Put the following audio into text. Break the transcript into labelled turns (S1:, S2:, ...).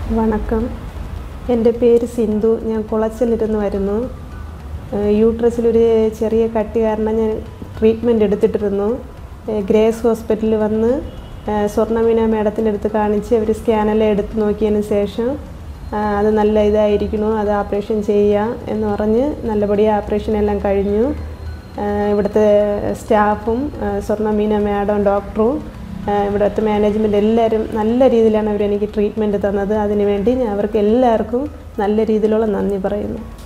S1: വണക്കം എൻ്റെ പേര് സിന്ധു ഞാൻ കുളച്ചിലിരുന്ന് വരുന്നു ഏഹ് യൂട്രസിലൊരു ചെറിയ കട്ടി കാരണം ഞാൻ ട്രീറ്റ്മെൻറ്റ് എടുത്തിട്ടിരുന്നു ഏഹ് ഗ്രേസ് ഹോസ്പിറ്റലിൽ വന്ന് ഏഹ് സ്വർണ്ണമീന മേഡത്തിൻ്റെ അടുത്ത് കാണിച്ച് അവർ സ്കാനെല്ലാം എടുത്ത് നോക്കിയതിന് ശേഷം ആ, അത് നല്ല ഇതായിരിക്കണു അത് ഓപ്പറേഷൻ ചെയ്യാം എന്ന് പറഞ്ഞ് നല്ലപടി ഓപ്പറേഷൻ എല്ലാം കഴിഞ്ഞു ആ, ഇവിടുത്തെ സ്റ്റാഫും ആ, സ്വർണ്ണമീന മാഡം ഡോക്ടറും ആ, ഇവിടുത്തെ മാനേജ്മെൻറ്റ് എല്ലാവരും നല്ല രീതിയിലാണ് അവർ എനിക്ക് ട്രീറ്റ്മെൻറ്റ് തന്നത് അതിനുവേണ്ടി ഞാൻ അവർക്ക് എല്ലാവർക്കും നല്ല രീതിയിലുള്ള നന്ദി പറയുന്നു